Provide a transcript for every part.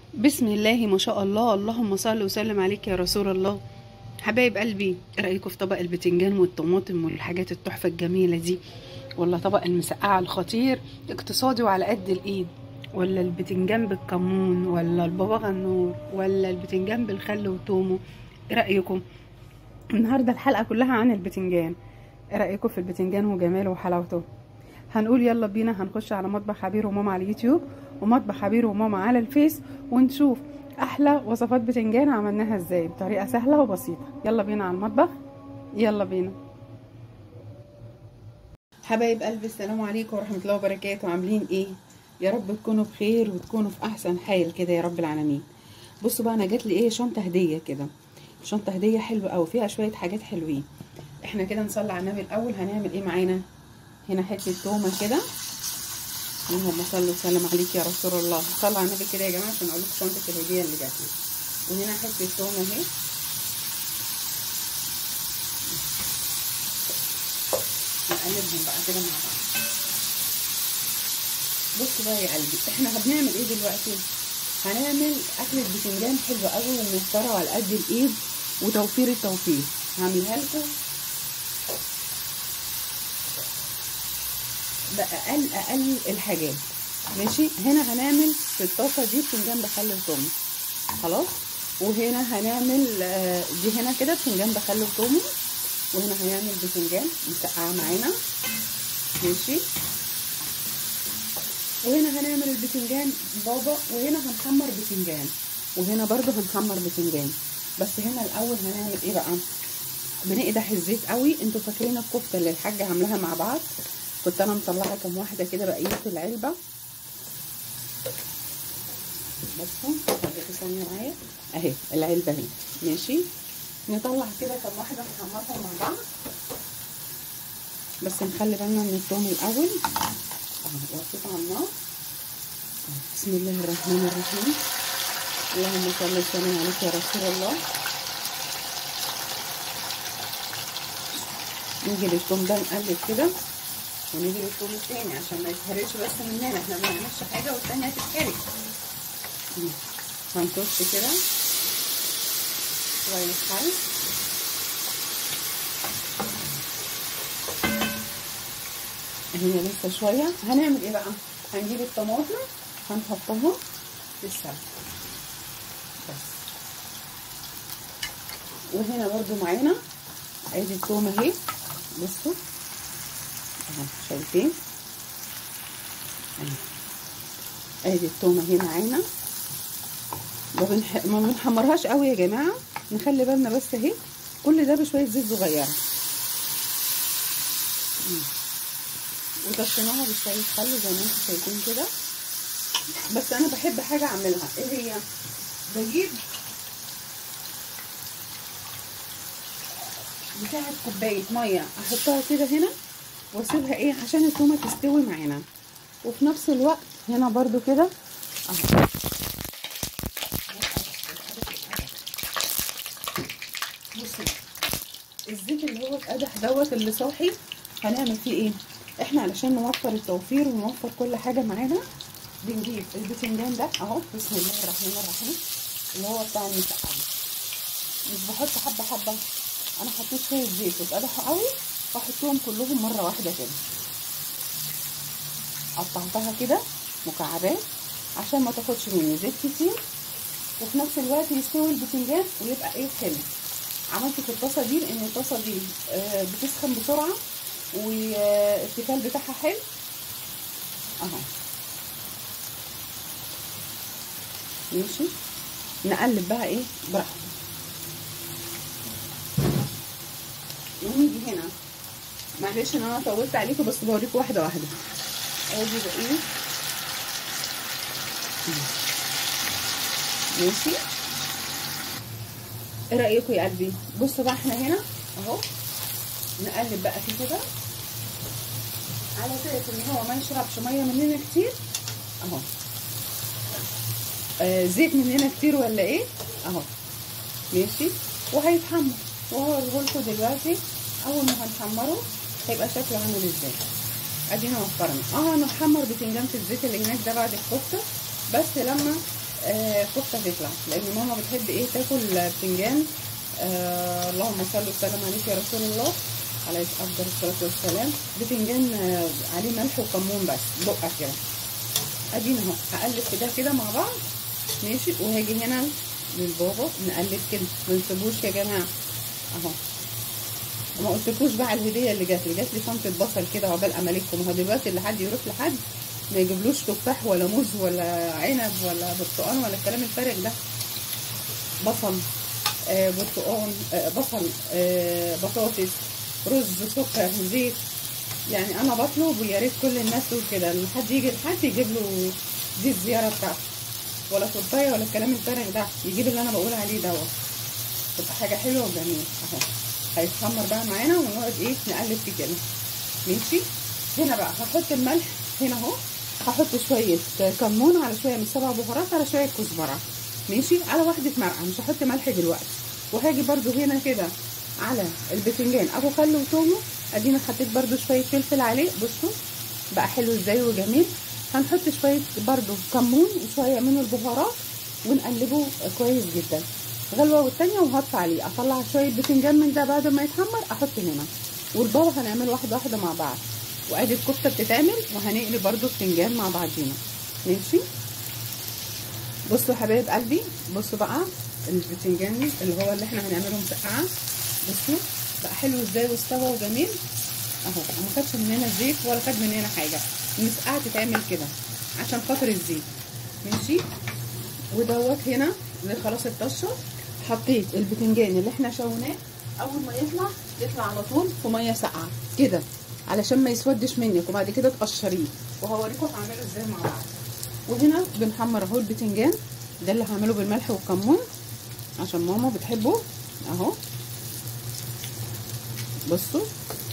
بسم الله ما شاء الله اللهم صل وسلم عليك يا رسول الله حبايب قلبي ايه رايكم في طبق البتنجان والطماطم والحاجات التحفه الجميله دي ولا طبق المسقعه الخطير اقتصادي وعلى قد الايد ولا البتنجان بالكمون ولا البابا غنور ولا البتنجان بالخل وتومه ايه رايكم النهارده الحلقه كلها عن البتنجان ايه رايكم في البتنجان وجماله وحلاوته هنقول يلا بينا هنخش على مطبخ حبير وماما على اليوتيوب ومطبخ حبير وماما على الفيس ونشوف احلى وصفات بتنجان عملناها ازاي بطريقه سهله وبسيطه يلا بينا على المطبخ يلا بينا حبايب قلبي السلام عليكم ورحمه الله وبركاته عاملين ايه يا رب تكونوا بخير وتكونوا في احسن حال كده يا رب العالمين بصوا بقى انا جات لي ايه شنطه هديه كده شنطه هديه حلوه قوي فيها شويه حاجات حلوين احنا كده نصلي على النبي الاول هنعمل ايه معانا هنا حته تومه كده اللهم صل وسلم عليك يا رسول الله صلوا على النبي كده يا جماعه عشان اقول لكم شنطه الهديه اللي جات لي وهنا حته تومه اهي نقلبهم بقى كده مع بعض بصوا بقى يا قلبي احنا بنعمل ايه دلوقتي هنعمل اكله بتنجان حلوه قوي وميسره وعلى قد الايد وتوفير التوفير هعملها لكم بأقل أقل الحاجات ماشي هنا هنعمل في الطاسة دي بتنجان بخل وتوم خلاص وهنا هنعمل دي هنا كده بتنجان بخل وتوم وهنا هنعمل بتنجان مسقعة معانا ماشي وهنا هنعمل البتنجان بابا وهنا هنحمر بتنجان وهنا برضو هنحمر بتنجان بس هنا الأول هنعمل ايه بقى بنقدح الزيت قوي انتوا فاكرين الكفتة اللي الحاجة عاملاها مع بعض كنت انا مطلعه كام واحده كده بقيه العلبه بصوا خليكوا ثانيه معايا اهي العلبه اهي ماشي نطلع كده كام واحده نحمرها مع بعض بس نخلي بالنا من الثوم الاول اهو وطيت على النار بسم الله الرحمن الرحيم اللهم صل وسلم عليك يا رسول الله نيجي للثوم ده نقلب كده ونيجي للثوم التاني عشان ما يتهرقش بس مننا احنا ما بنعملش حاجه والتانيه هتتحرق هنطش كده شويه خل هي لسه شويه هنعمل ايه بقى هنجيب الطماطم هنحطها في السلق بس وهنا برضو معانا ادي الثوم اهي بصوا اهو شايفين ادي التومه اهي معانا ما, بنح... ما بنحمرهاش قوي يا جماعه نخلي بالنا بس اهي كل ده بشويه زيت صغيره وطشيناها بشويه خل زي ما انتم شايفين كده بس انا بحب حاجه اعملها ايه هي بجيب بتاعه كوبايه ميه احطها كده هنا واسيبها ايه عشان التومه تستوي معانا وفي نفس الوقت هنا برضو كده اهو بصوا الزيت اللي هو اتقدح دوت اللي صاحي هنعمل فيه ايه احنا علشان نوفر التوفير ونوفر كل حاجه معانا بنجيب البتنجان ده اهو بسم الله الرحمن الرحيم اللي هو بتاع المسقعه مش بحط حبه حبه انا حطيت شويه زيت واتقدحوا قوي واحطهم كلهم مره واحده كده قطعتها كده مكعبات عشان ما تاخدش مني زيت كتير وفي نفس الوقت يستوي البتنجان ويبقى ايه حلو عملت في الطاسه دي لان الطاسه دي آه بتسخن بسرعه والتفال بتاعها حلو اهو ماشي نقلب بقى ايه براحتنا ونيجي هنا معلش ان انا طولت عليكم بس بوريكم واحده واحده ادي بقيه ماشي ايه رايكم يا قلبي بصوا بقى احنا هنا اهو نقلب بقى فيه كده على اساس ان هو ما يشربش ميه مننا كتير اهو آه زيت مننا كتير ولا ايه اهو ماشي وهيتحمر وهوريه لكم دلوقتي اول ما هنحمره هيبقى شكله عامل ازاي ادينا وفرنا اه هنحمر بتنجان في الزيت اللي هناك ده بعد الكفته بس لما آه الكفته تطلع لان ماما بتحب ايه تاكل بتنجان آه اللهم صل وسلم عليك يا رسول الله عليه افضل الصلاه والسلام بتنجان آه عليه ملح وكمون بس بقى كده ادينا اهو هقلب في ده كده مع بعض ماشي وهاجي هنا للبابا نقلب كده ما نسيبوش يا جماعه اهو وما قلتلكوش بقى الهديه اللي جات لي جات لي شنطه بصل كده عقبال امالكم هو دلوقتي اللي حد يروح لحد ما يجيبلوش تفاح ولا موز ولا عنب ولا برتقال ولا الكلام الفارغ ده بصل آه برتقال آه بصل آه بطاطس رز سكر زيت يعني انا بطلب ويا ريت كل الناس تقول كده لما حد يجي لحد يجيب له دي الزياره بتاعته ولا تورتايه ولا الكلام الفارغ ده يجيب اللي انا بقول عليه دوت تبقى حاجه حلوه وجميله اهو هيتحمر بقى معانا ونقعد ايه نقلب فيه كده ماشي هنا بقى هحط الملح هنا اهو هحط شويه كمون على شويه من سبع بهارات على شويه كزبره ماشي على واحده مرقه مش هحط ملح دلوقتي وهاجي برده هنا كده على البتنجان ابو خل وتومه ادينا حطيت برده شويه فلفل عليه بصوا بقى حلو ازاي وجميل هنحط شويه برده كمون وشويه من البهارات ونقلبه كويس جدا غلوه والتانيه وهطفي عليه اطلع شويه بتنجان من ده بعد ما يتحمر احط هنا والبابا هنعمل واحده واحده مع بعض وادي الكفته بتتعمل وهنقلي برده بتنجان مع بعضينا ماشي بصوا يا حبايب قلبي بصوا بقى البتنجان اللي هو اللي احنا هنعمله مسقعه بصوا بقى حلو ازاي واستوى وجميل اهو ما خدش مننا زيت ولا خد مننا حاجه المسقعه تتعمل كده عشان خاطر الزيت ماشي ودوت هنا اللي خلاص اتطشه حطيت البتنجان اللي احنا شويناه اول ما يطلع يطلع على طول في ميه ساقعه كده علشان ما يسودش منك وبعد كده تقشريه وهوريكم هعمله ازاي مع بعض وهنا بنحمر اهو البتنجان ده اللي هعمله بالملح والكمون عشان ماما بتحبه اهو بصوا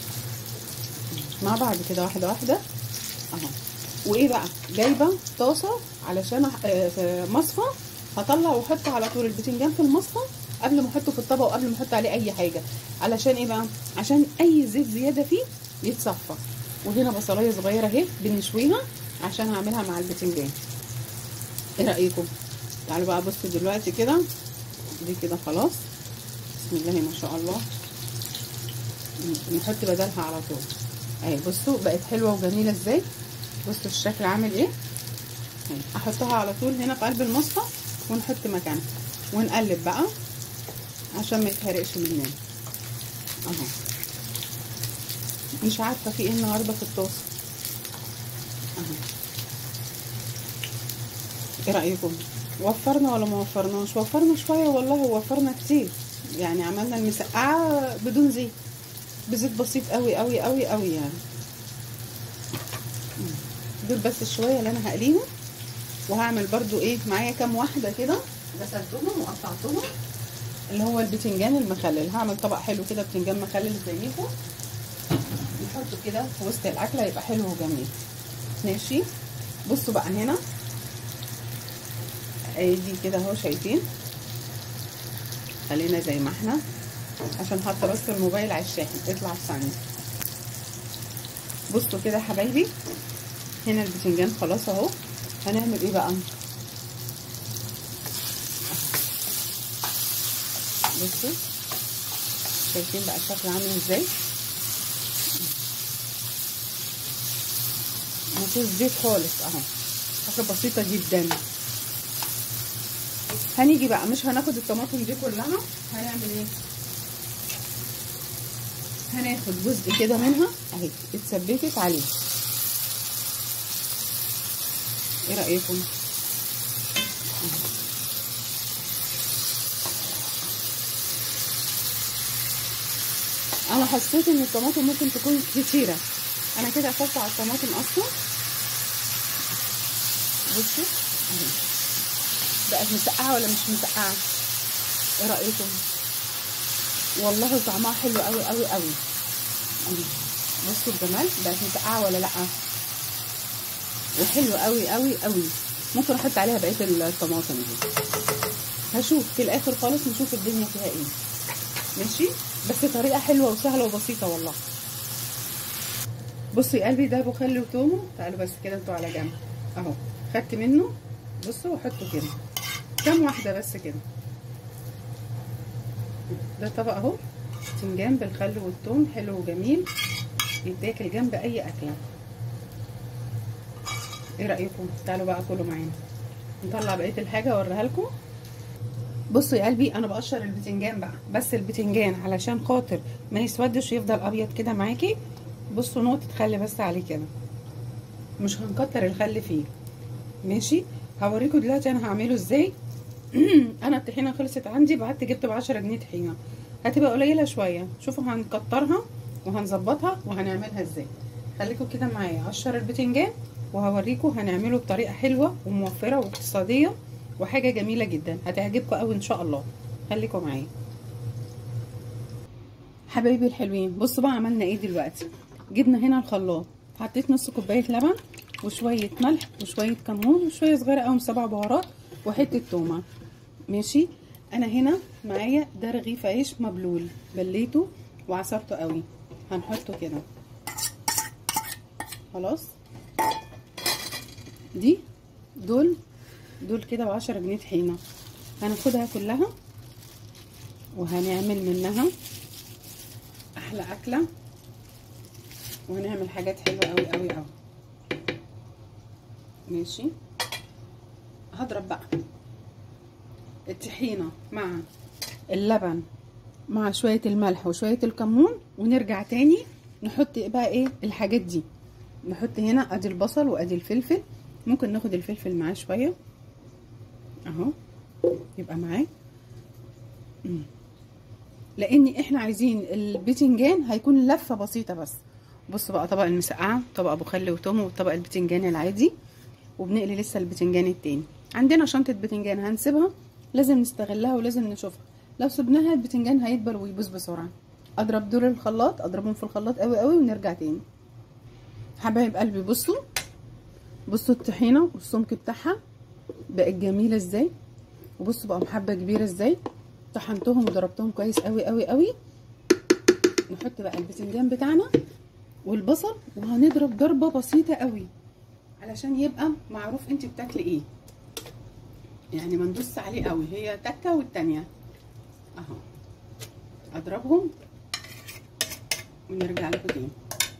مع بعض كده واحده واحده اهو وايه بقى جايبه طاسه علشان في مصفى هطلع واحط على طول البتنجان في المصفى قبل ما احطه في الطبق وقبل ما احط عليه اي حاجه علشان ايه بقى عشان اي زيت زياده فيه يتصفى وهنا بصلايه صغيره اهي بنشويها عشان هعملها مع البتنجان ايه رايكم تعالوا بقى بصوا دلوقتي كده دي كده خلاص بسم الله ما شاء الله نحط بدلها على طول اهي بصوا بقت حلوه وجميله ازاي بصوا الشكل عامل ايه اهي احطها على طول هنا في قلب المصفى ونحط مكانها ونقلب بقى عشان ما يتحرقش مننا اهو مش عارفه في ايه النهارده في الطاسه اهو ايه رايكم وفرنا ولا ما وفرناش وفرنا شويه والله وفرنا كتير يعني عملنا المسقعه بدون زيت بزيت بسيط قوي قوي قوي قوي يعني دول بس شويه اللي انا هقليهم وهعمل برضو ايه معايا كام واحده كده غسلتهم وقطعتهم اللي هو البتنجان المخلل هعمل طبق حلو كده بتنجان مخلل زيكم نحطه كده في وسط الاكله يبقى حلو وجميل ماشي بصوا بقى هنا ادي كده اهو شايفين خلينا زي ما احنا عشان حاطه بس الموبايل على الشاحن اطلع في ثانيه بصوا كده يا حبايبي هنا البتنجان خلاص اهو هنعمل ايه بقى بصوا شايفين بقى الشكل عامل ازاي مفيش زيت خالص اهو حاجه بسيطه جدا هنيجي بقى مش هناخد الطماطم دي كلها هنعمل ايه هناخد جزء كده منها اهي اتثبتت عليه ايه رايكم انا حسيت ان الطماطم ممكن تكون كتيره انا كده قفلت على الطماطم اصلا بصوا اهي بقت مسقعه ولا مش مسقعه ايه رايكم والله طعمها حلو قوي قوي قوي بصوا الجمال بقت مسقعه ولا لا وحلو قوي قوي قوي ممكن احط عليها بقيه الطماطم دي هشوف في الاخر خالص نشوف الدنيا فيها ايه ماشي بس طريقه حلوه وسهله وبسيطه والله بصوا يا قلبي ده ابو خل وتومه تعالوا بس كده انتوا على جنب اهو خدت منه بصوا واحطه كده كام واحده بس كده ده طبق اهو باذنجان بالخل والثوم حلو وجميل يتاكل جنب اي اكله ايه رايكم تعالوا بقى كلوا معانا نطلع بقيه الحاجه اوريها لكم بصوا يا قلبي انا بقشر البتنجان بقى بس البتنجان علشان خاطر ما يسودش يفضل ابيض كده معاكي بصوا نقطه خل بس عليه كده مش هنكتر الخل فيه ماشي هوريكم دلوقتي انا هعمله ازاي انا الطحينه خلصت عندي بعت جبت ب 10 جنيه طحينه هتبقى قليله شويه شوفوا هنكترها وهنظبطها وهنعملها ازاي خليكم كده معايا اقشر البتنجان وهوريكم هنعمله بطريقه حلوه وموفره واقتصاديه وحاجه جميله جدا هتعجبكم قوي ان شاء الله خليكم معايا حبايبي الحلوين بصوا بقى عملنا ايه دلوقتي جبنا هنا الخلاط حطيت نص كوبايه لبن وشويه ملح وشويه كمون وشويه صغيره قوي سبع بهارات وحته تومه ماشي انا هنا معايا ده رغيف عيش مبلول بليته وعصرته قوي هنحطه كده خلاص دي دول دول كده بعشرة جنيه طحينه هناخدها كلها وهنعمل منها احلى اكله وهنعمل حاجات حلوه قوي قوي قوي ماشي هضرب بقى الطحينه مع اللبن مع شويه الملح وشويه الكمون ونرجع تاني نحط بقى ايه الحاجات دي نحط هنا ادي البصل وادي الفلفل ممكن ناخد الفلفل معاه شويه اهو يبقى معاه لان احنا عايزين البتنجان هيكون لفه بسيطه بس بصوا بقى طبق المسقعه طبق ابو خل وتوم وطبق البتنجان العادي وبنقلي لسه البتنجان التاني عندنا شنطه بتنجان هنسيبها لازم نستغلها ولازم نشوفها لو سبناها البتنجان هيدبل ويبوظ بسرعه اضرب دول الخلاط اضربهم في الخلاط قوي قوي ونرجع تاني حبايب قلبي بصوا بصوا الطحينه والسمك بتاعها بقت جميله ازاي وبصوا بقى محبه كبيره ازاي طحنتهم وضربتهم كويس قوي قوي قوي نحط بقى البتنجان بتاعنا والبصل وهنضرب ضربه بسيطه قوي علشان يبقى معروف انت بتاكلي ايه يعني ما ندوس عليه قوي هي تكه والتانيه اهو اضربهم ونرجع لكم تاني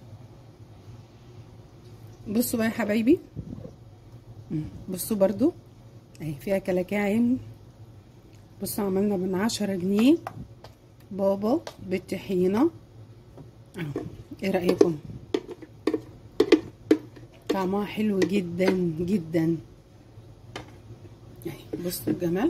بصوا بقى يا حبايبي بصوا برضو اهي فيها كلاكاعين بصوا عملنا من عشرة جنيه بابا بالطحينة اهو ايه رأيكم طعمها حلو جدا جدا اهي بصوا الجمال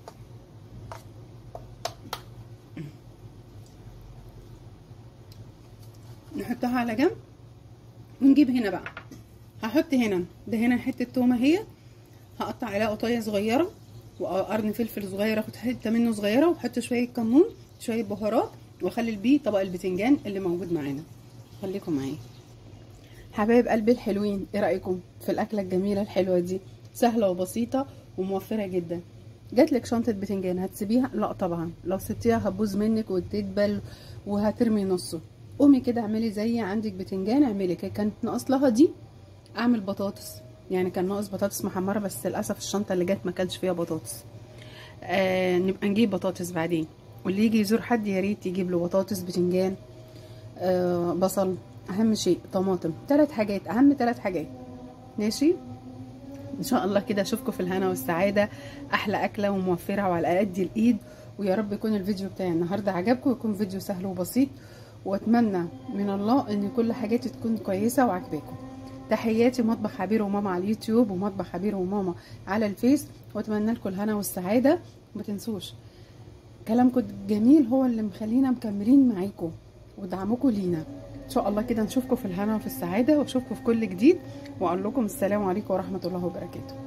نحطها على جنب ونجيب هنا بقى هحط هنا ده هنا حته تومه اهي هقطع عليها قطايه صغيره وقرن فلفل صغير اخد حته منه صغيره واحط شويه كمون شويه بهارات واخلي بيه طبق البتنجان اللي موجود معانا خليكم معايا حبايب قلبي الحلوين ايه رايكم في الاكله الجميله الحلوه دي سهله وبسيطه وموفره جدا جاتلك شنطه بتنجان هتسيبيها لا طبعا لو سبتيها هتبوظ منك وتدبل وهترمي نصه قومي كده اعملي زي عندك بتنجان اعملي كانت ناقص لها دي اعمل بطاطس يعني كان ناقص بطاطس محمره بس للاسف الشنطه اللي جت ما كانش فيها بطاطس آه نبقى نجيب بطاطس بعدين واللي يجي يزور حد يا ريت يجيب له بطاطس بتنجان آه بصل اهم شيء طماطم ثلاث حاجات اهم ثلاث حاجات ماشي ان شاء الله كده اشوفكم في الهنا والسعاده احلى اكله وموفره وعلى قد الايد ويا رب يكون الفيديو بتاعي النهارده عجبكم ويكون فيديو سهل وبسيط واتمنى من الله ان كل حاجاتي تكون كويسه وعجباكم تحياتي مطبخ عبير وماما على اليوتيوب ومطبخ عبير وماما على الفيس واتمنى لكم الهنا والسعاده وما تنسوش كلامكم الجميل هو اللي مخلينا مكملين معاكم ودعمكم لينا ان شاء الله كده نشوفكم في الهنا وفي السعاده واشوفكم في كل جديد واقول لكم السلام عليكم ورحمه الله وبركاته